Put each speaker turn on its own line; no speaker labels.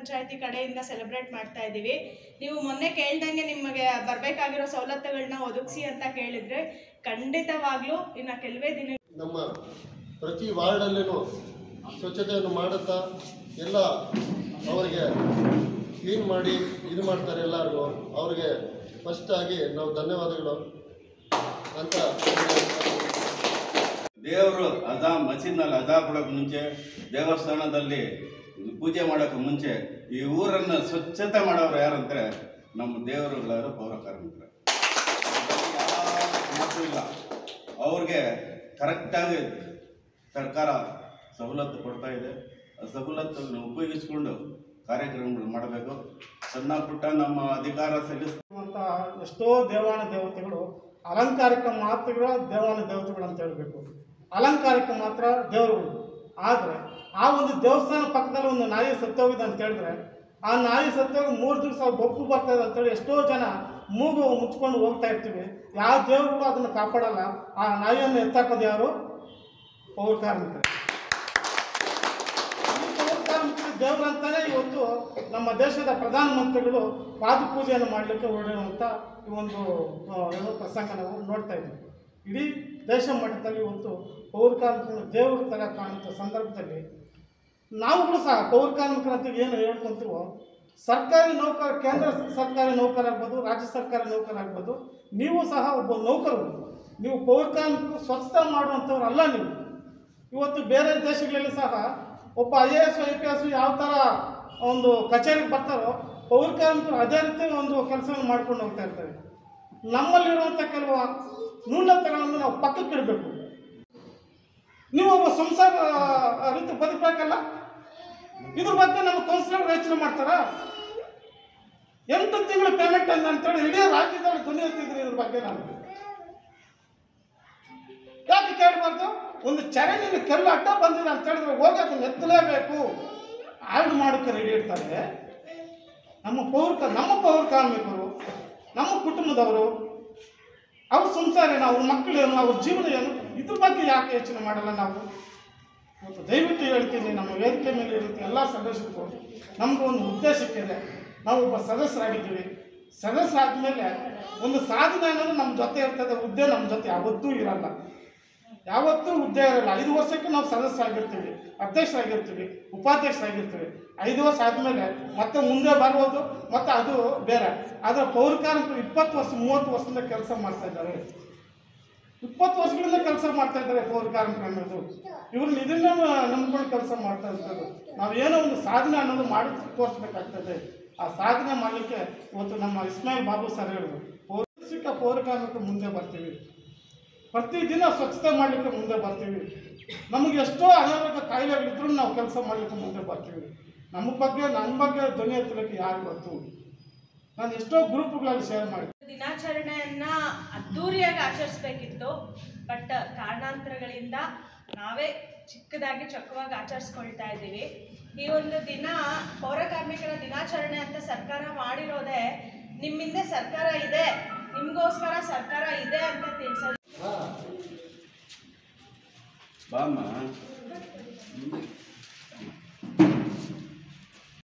ಪಂಚಾಯತಿ ಕಡೆಯಿಂದ ಸೆಲೆಬ್ರೇಟ್ ಮಾಡ್ತಾ ಇದ್ದೀವಿ ನೀವು ಮೊನ್ನೆ ಕೇಳ್ದಂಗೆ ನಿಮಗೆ ಬರಬೇಕಾಗಿರೋ ಸವಲತ್ತುಗಳನ್ನ ಒದಗಿಸಿ ಅಂತ ಕೇಳಿದ್ರೆ ಖಂಡಿತವಾಗ್ಲೂ ಇನ್ನು ಕೆಲವೇ ದಿನ
ನಮ್ಮ ಪ್ರತಿ ವಾರ್ಡಲ್ಲೂ ಸ್ವಚ್ಛತೆಯನ್ನು ಮಾಡುತ್ತಾ ಎಲ್ಲ ಅವರಿಗೆ ಕ್ಲೀನ್ ಮಾಡಿ ಇದು ಮಾಡ್ತಾರೆ ಎಲ್ಲರಿಗೂ ಅವ್ರಿಗೆ ಫಸ್ಟ್ ಆಗಿ ನಾವು ಧನ್ಯವಾದಗಳು ಅಂತ
ದೇವರು ಅಜಾ ಮಸೀದ್ನಲ್ಲಿ ಅಜಾ ಕೊಡೋಕೆ ಮುಂಚೆ ದೇವಸ್ಥಾನದಲ್ಲಿ ಪೂಜೆ ಮಾಡೋಕೆ ಮುಂಚೆ ಈ ಊರನ್ನು ಸ್ವಚ್ಛತೆ ಮಾಡೋರು ಯಾರಂದ್ರೆ ನಮ್ಮ ದೇವರುಗಳಾರು ಪೌರ ಕಾರ್ಮಿಕರು ಯಾವ ಮಾತು ಇಲ್ಲ ಅವ್ರಿಗೆ ಕರೆಕ್ಟಾಗಿ ಸರ್ಕಾರ ಸವಲತ್ತು ಕೊಡ್ತಾ ಇದೆ ಆ ಸವಲತ್ತನ್ನು ಉಪಯೋಗಿಸ್ಕೊಂಡು ಕಾರ್ಯಕ್ರಮಗಳು ಮಾಡಬೇಕು ಸಣ್ಣ ಪುಟ್ಟ ನಮ್ಮ ಅಧಿಕಾರ ಸಲ್ಲಿಸ್
ಅಂತ ಎಷ್ಟೋ ದೇವಾನ ದೇವತೆಗಳು ಅಲಂಕಾರಿಕ ಮಾತ್ರ ದೇವಾನ ದೇವತೆಗಳು ಅಂತ ಹೇಳಬೇಕು ಅಲಂಕಾರಿಕ ಮಾತ್ರ ದೇವರುಗಳು ಆದರೆ ಆ ಒಂದು ದೇವಸ್ಥಾನ ಪಕ್ಕದಲ್ಲಿ ಒಂದು ನಾಯಿ ಸತ್ತೋಗಿದೆ ಅಂತ ಹೇಳಿದ್ರೆ ಆ ನಾಯಿ ಸತ್ತೋಗಿ ಮೂರು ದಿವಸ ಬೊಪ್ಪು ಬರ್ತಾ ಇದೆ ಅಂತೇಳಿ ಎಷ್ಟೋ ಜನ ಮೂಗು ಮುಚ್ಕೊಂಡು ಹೋಗ್ತಾ ಇರ್ತೀವಿ ಯಾವ ದೇವರು ಅದನ್ನು ಕಾಪಾಡಲ್ಲ ಆ ನಾಯಿಯನ್ನು ಎತ್ತಾಕೋದು ಯಾರು ಪೌರ ಕಾರ್ಮಿಕರು ಈ ಪೌರ ಕಾರ್ಮಿಕರು ದೇವರಂತಾನೆ ಇವತ್ತು ನಮ್ಮ ದೇಶದ ಪ್ರಧಾನಮಂತ್ರಿಗಳು ಪಾದ ಪೂಜೆಯನ್ನು ಮಾಡಲಿಕ್ಕೆ ಹೊರಡಿರುವಂಥ ಈ ಒಂದು ಆ, ಏನು ಪ್ರಸಂಗ ನಾವು ನೋಡ್ತಾ ಇದ್ದೀವಿ ಇಡೀ ದೇಶ ಮಟ್ಟದಲ್ಲಿ ಇವತ್ತು ಪೌರ ಕಾರ್ಮಿಕರು ದೇವರ ಥರ ಕಾಣುವಂಥ ಸಂದರ್ಭದಲ್ಲಿ ನಾವುಗಳು ಸಹ ಪೌರ ಕಾರ್ಮಿಕರಂತ ಏನು ಹೇಳ್ಕೊಂತೀವೋ ಸರ್ಕಾರಿ ನೌಕರ ಕೇಂದ್ರ ಸರ್ಕಾರಿ ನೌಕರಾಗ್ಬೋದು ರಾಜ್ಯ ಸರ್ಕಾರಿ ನೌಕರಾಗ್ಬೋದು ನೀವು ಸಹ ಒಬ್ಬ ನೌಕರರು ನೀವು ಪೌರ ಕಾರ್ಮಿಕರು ಸ್ವಚ್ಛತೆ ಮಾಡುವಂಥವ್ರು ಅಲ್ಲ ನೀವು ಇವತ್ತು ಬೇರೆ ದೇಶಗಳಲ್ಲಿ ಸಹ ಒಬ್ಬ I A S I P S ಯಾವ ಥರ ಒಂದು ಕಚೇರಿಗೆ ಬರ್ತಾರೋ ಪೌರ ಕಾರ್ಮಿಕರು ಅದೇ ರೀತಿ ಒಂದು ಕೆಲಸವನ್ನು ಮಾಡ್ಕೊಂಡು ಹೋಗ್ತಾ ಇರ್ತಾರೆ ನಮ್ಮಲ್ಲಿರುವಂಥ ಕೆಲವು ನ್ಯೂನತೆಗಳನ್ನು ನಾವು ಪಕ್ಕಕ್ಕೆ ಇಡಬೇಕು ನೀವು ಒಬ್ಬ ಸಂಸಾರ ಆ, ರೀತಿ ಬದುಕಬೇಕಲ್ಲ ಇದ್ರ ಬಗ್ಗೆ ನಮ್ಮ ಕೌನ್ಸಿಲರ್ ಯೋಚನೆ ಮಾಡ್ತಾರ ಎಂಟು ತಿಂಗಳು ಪೇಮೆಂಟ್ ಅಂತ ಅಂತೇಳಿ ಇಡೀ ರಾಜ್ಯದಲ್ಲಿ ಧ್ವನಿ ಎತ್ತಿದ್ರಿ ಇದ್ರ ಬಗ್ಗೆ ನಾನು ಯಾಕೆ ಕೇಳಬಾರ್ದು ಒಂದು ಚರಂಡಿನ ಕೆಲ್ಲ ಅಡ್ಡ ಬಂದಿದೆ ಅಂತ ಹೇಳಿದ್ರೆ ಹೋಗಿ ಅದನ್ನ ಎತ್ತಲೇಬೇಕು ಆಲ್ಡ್ ಮಾಡೋಕ್ಕೆ ರೆಡಿ ಇರ್ತಾರೆ ನಮ್ಮ ಪೌರ ಕ- ನಮ್ಮ ಪೌರ ಕಾರ್ಮಿಕರು ನಮ್ಮ ಕುಟುಂಬದವರು ಅವ್ರ ಸಂಸಾರ ಏನು ಅವ್ರ ಮಕ್ಕಳೇನು ಅವ್ರ ಜೀವನ ಏನು ಇದ್ರ ಬಗ್ಗೆ ಯಾಕೆ ಯೋಚನೆ ಮಾಡಲ್ಲ ನಾವು ಇವತ್ತು ದಯವಿಟ್ಟು ಹೇಳ್ತೀನಿ ನಮ್ಮ ವೇದಿಕೆ ಮೇಲೆ ಇರುತ್ತೆ ಎಲ್ಲ ಸದಸ್ಯರು ನಮಗೂ ಒಂದು ಉದ್ದೇಶಕ್ಕಿದೆ ನಾವು ಒಬ್ಬ ಸದಸ್ಯರಾಗಿದ್ದೀವಿ ಸದಸ್ಯರಾದ್ಮೇಲೆ ಒಂದು ಸಾಧನೆ ಅನ್ನೋದು ನಮ್ಮ ಜೊತೆ ಇರ್ತದೆ ಹುದ್ದೆ ನಮ್ಮ ಜೊತೆ ಯಾವತ್ತೂ ಇರಲ್ಲ ಯಾವತ್ತೂ ಹುದ್ದೆ ಇರಲ್ಲ ಐದು ವರ್ಷಕ್ಕೆ ನಾವು ಸದಸ್ಯರಾಗಿರ್ತೀವಿ ಅಧ್ಯಕ್ಷರಾಗಿರ್ತೀವಿ ಉಪಾಧ್ಯಕ್ಷರಾಗಿರ್ತೀವಿ ಐದು ವರ್ಷ ಆದಮೇಲೆ ಮತ್ತೆ ಮುಂದೆ ಬರ್ಬೋದು ಮತ್ತು ಅದು ಬೇರೆ ಆದರೆ ಪೌರ ಕಾರ್ಮಿಕರು ಇಪ್ಪತ್ತು ವರ್ಷ ಮೂವತ್ತು ವರ್ಷದಿಂದ ಕೆಲಸ ಮಾಡ್ತಾ ಇದ್ದಾರೆ ಇಪ್ಪತ್ತು ವರ್ಷಗಳಿಂದ ಕೆಲಸ ಮಾಡ್ತಾ ಇದ್ದಾರೆ ಪೌರ ಕಾರ್ಮಿಕರು ಅನ್ನೋದು ಇವ್ರನ್ನ ಇದನ್ನ ನಂಬ್ಕೊಂಡು ಕೆಲಸ ಮಾಡ್ತಾ ಇರ್ತಾರೆ ನಾವು ಏನೋ ಒಂದು ಸಾಧನೆ ಅನ್ನೋದು ಮಾಡಿ ತೋರಿಸ್ಬೇಕಾಗ್ತದೆ ಆ ಸಾಧನೆ ಮಾಡಲಿಕ್ಕೆ ಇವತ್ತು ನಮ್ಮ ಇಸ್ಮಾಯಿಲ್ ಬಾಬು ಸರ್ ಹೇಳಿದ್ರು ಪೌರಸಿಕ ಪೌರ ಕಾರ್ಮಿಕರು ಮುಂದೆ ಬರ್ತೀವಿ ಪ್ರತಿದಿನ ಸ್ವಚ್ಛತೆ ಮಾಡಲಿಕ್ಕೆ ಮುಂದೆ ಬರ್ತೀವಿ ನಮಗೆ ಎಷ್ಟೋ ಅನಾರೋಗ್ಯ ಕಾಯಿಲೆಗಳಿದ್ರು ನಾವು ಕೆಲಸ ಮಾಡಲಿಕ್ಕೆ ಮುಂದೆ ಬರ್ತೀವಿ ನಮ್ಮ ಬಗ್ಗೆ ನಮ್ಮ ಬಗ್ಗೆ ಧ್ವನಿ ಎತ್ತಲಿಕ್ಕೆ ಯಾರು ಗೊತ್ತು ನಾನು ಎಷ್ಟೋ ಗ್ರೂಪ್ಗಳಲ್ಲಿ ಶೇರ್ ಮಾಡಿ
ದಿನಾಚರಣೆಯನ್ನ ಅದ್ದೂರಿಯಾಗಿ ಆಚರಿಸ್ಬೇಕಿತ್ತು ಬಟ್ ಕಾರಣಾಂತರಗಳಿಂದ ನಾವೇ ಚಿಕ್ಕದಾಗಿ ಚೊಕ್ಕವಾಗಿ ಆಚರಿಸ್ಕೊಳ್ತಾ ಇದ್ದೀವಿ ಈ ಒಂದು ದಿನ ಪೌರ ಕಾರ್ಮಿಕರ ದಿನಾಚರಣೆ ಅಂತ ಸರ್ಕಾರ ಮಾಡಿರೋದೇ ನಿಮ್ಮಿಂದ ಸರ್ಕಾರ ಇದೆ ನಿಮಗೋಸ್ಕರ ಸರ್ಕಾರ ಇದೆ ಅಂತ ತಿಳಿಸೋದು
ಬಾಮ್ಮ